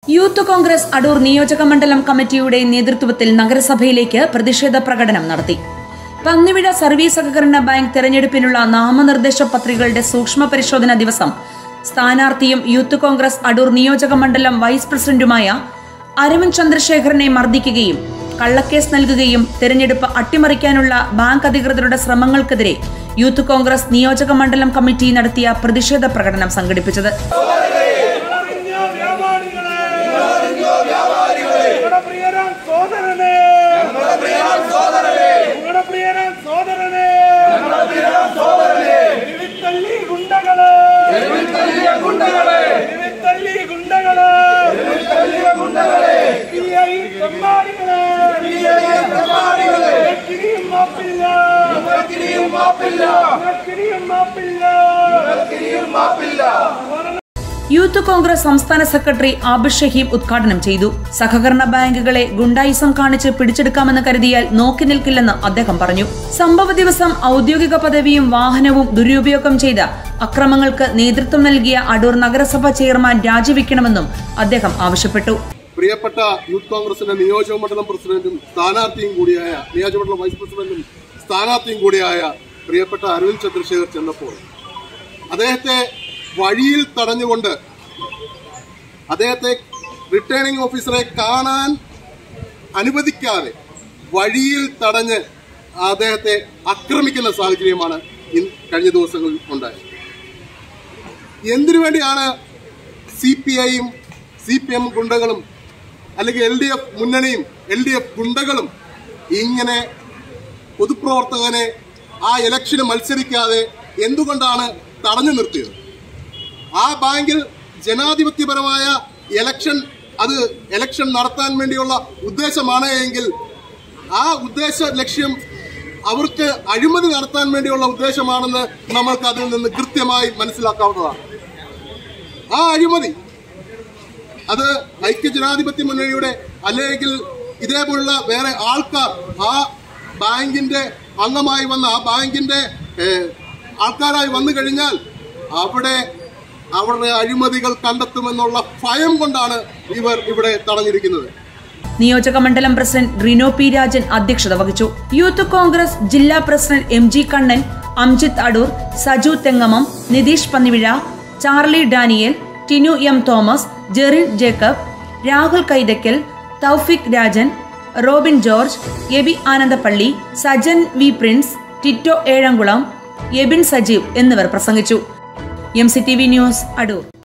youth Congress Adoor നിയോജക മണ്ഡലം കമ്മിറ്റിയുടെ നേതൃത്വത്തിൽ നഗരസഭയിലേക്ക് പ്രതിഷേധ പ്രകടനം നടത്തി പന്നിവിഴ സർവീസ് സഹകരണ ബാങ്ക് തെരഞ്ഞെടുപ്പിനുള്ള നാമനിർദ്ദേശ പത്രികകളുടെ സൂക്ഷ്മ പരിശോധന ദിവസം സ്ഥാനാർത്ഥിയും യൂത്ത് കോൺഗ്രസ് അടൂർ നിയോജക മണ്ഡലം വൈസ് പ്രസിഡന്റുമായ അരവിന്ദ് ചന്ദ്രശേഖരനെ മർദ്ദിക്കുകയും കള്ളക്കേസ് നൽകുകയും തെരഞ്ഞെടുപ്പ് അട്ടിമറിക്കാനുള്ള ബാങ്ക് അധികൃതരുടെ ശ്രമങ്ങൾക്കെതിരെ യൂത്ത് കോൺഗ്രസ് നിയോജക മണ്ഡലം കമ്മിറ്റി നടത്തിയ പ്രതിഷേധ പ്രകടനം സംഘടിപ്പിച്ചത് അറിഞ്ഞ വ്യാപാരികളെ നിങ്ങളുടെ പ്രിയരാൻ സോദരനെ നിങ്ങളുടെ പ്രിയരാൻ സോദരനെ എഴുത്തള്ളി ഗുണ്ടകളെ എഴുത്തള്ളി ഗുണ്ടകളെ പിഐ തെമ്മാടികളെ ഇവർക്കിനിയും മാപ്പില്ല ഇവർക്കിനിയും മാപ്പില്ല യൂത്ത് കോൺഗ്രസ് സംസ്ഥാന സെക്രട്ടറി ആബിദ് ഷഹീം ഉദ്ഘാടനം ചെയ്തു സഹകരണ ബാങ്കുകളെ ഗുണ്ടായിസം കാണിച്ച് പിടിച്ചെടുക്കാമെന്ന് കരുതിയാൽ നോക്കി നിൽക്കില്ലെന്ന് അദ്ദേഹം പറഞ്ഞു സംഭവ ദിവസം ഔദ്യോഗിക പദവിയും വാഹനവും ദുരുപയോഗം ചെയ്ത അക്രമങ്ങൾക്ക് നേതൃത്വം നൽകിയ അടൂർ നഗരസഭ ചെയർമാൻ രാജിവെക്കണമെന്നും അദ്ദേഹം ആവശ്യപ്പെട്ടു പ്രിയപ്പെട്ട യൂത്ത് കോൺഗ്രസിന്റെ നിയോജക മണ്ഡലം പ്രസിഡന്റും സ്ഥാനാർത്ഥിയും കൂടിയായ നിയോജക മണ്ഡലം വൈസ് പ്രസിഡന്റും സ്ഥാനാർത്ഥിയും കൂടിയായ പ്രിയപ്പെട്ട അരവിന്ദ് ചന്ദ്രശേഖർ ചെന്നപ്പോൾ അദ്ദേഹത്തെ വഴിയിൽ തടഞ്ഞുകൊണ്ട് അദ്ദേഹത്തെ റിട്ടേണിംഗ് ഓഫീസറെ കാണാൻ അനുവദിക്കാതെ വഴിയിൽ തടഞ്ഞ് അദ്ദേഹത്തെ ആക്രമിക്കുന്ന സാഹചര്യമാണ് ഇൻ- കഴിഞ്ഞ ദിവസങ്ങളിൽ ഉണ്ടായത് എന്തിനു വേണ്ടിയാണ് സി പി ഐയും സി പി എം ഗുണ്ടകളും അല്ലെങ്കിൽ എൽ ഡി എഫ് മുന്നണിയും എൽ ഡി എഫ് ഗുണ്ടകളും ഇങ്ങനെ പൊതുപ്രവർത്തകനെ ആ ഇലക്ഷന് മത്സരിക്കാതെ എന്തുകൊണ്ടാണ് തടഞ്ഞു നിർത്തിയത് ആ ബാങ്കിൽ ജനാധിപത്യപരമായ ഇലക്ഷൻ അത് ഇലക്ഷൻ നടത്താൻ വേണ്ടിയുള്ള ഉദ്ദേശമാണ് എങ്കിൽ ആ ഉദ്ദേശ ലക്ഷ്യം അവർക്ക് അഴിമതി നടത്താൻ വേണ്ടിയുള്ള ഉദ്ദേശമാണെന്ന് നമ്മൾക്ക് അതിൽ നിന്ന് കൃത്യമായി മനസ്സിലാക്കാവുന്നതാണ് ആ അഴിമതി അത് ഐക്യജനാധിപത്യ മുന്നണിയുടെ അല്ലെങ്കിൽ ഇതേപോലുള്ള വേറെ ആൾക്കാർ ആ ബാങ്കിന്റെ അംഗമായി വന്ന ആ ബാങ്കിന്റെ ഏഹ്, ആൾക്കാരായി വന്നു കഴിഞ്ഞാൽ അവിടെ അവരുടെ അഴിമതികൾ കണ്ടെത്തുമെന്നുള്ള ഭയം കൊണ്ടാണ് ഇവർ ഇവിടെ തടഞ്ഞിരിക്കുന്നത് നിയോജക മണ്ഡലം പ്രസിഡന്റ് റിനോ പി രാജൻ അധ്യക്ഷത വഹിച്ചു യൂത്ത് കോൺഗ്രസ് ജില്ലാ president M G Kannan Amjith Adoor Saju Thengamam Nitheesh Pannivizha Charlie Daniel Tinu M Thomas Jerin Jacob Rahul Kaithakkal Thoufeek Rajan Robin George Eby Anandappally Sajan V Prince Tito Ezhamkulam Ebin Sajeev എന്നിവർ പ്രസംഗിച്ചു M C T V news Adoor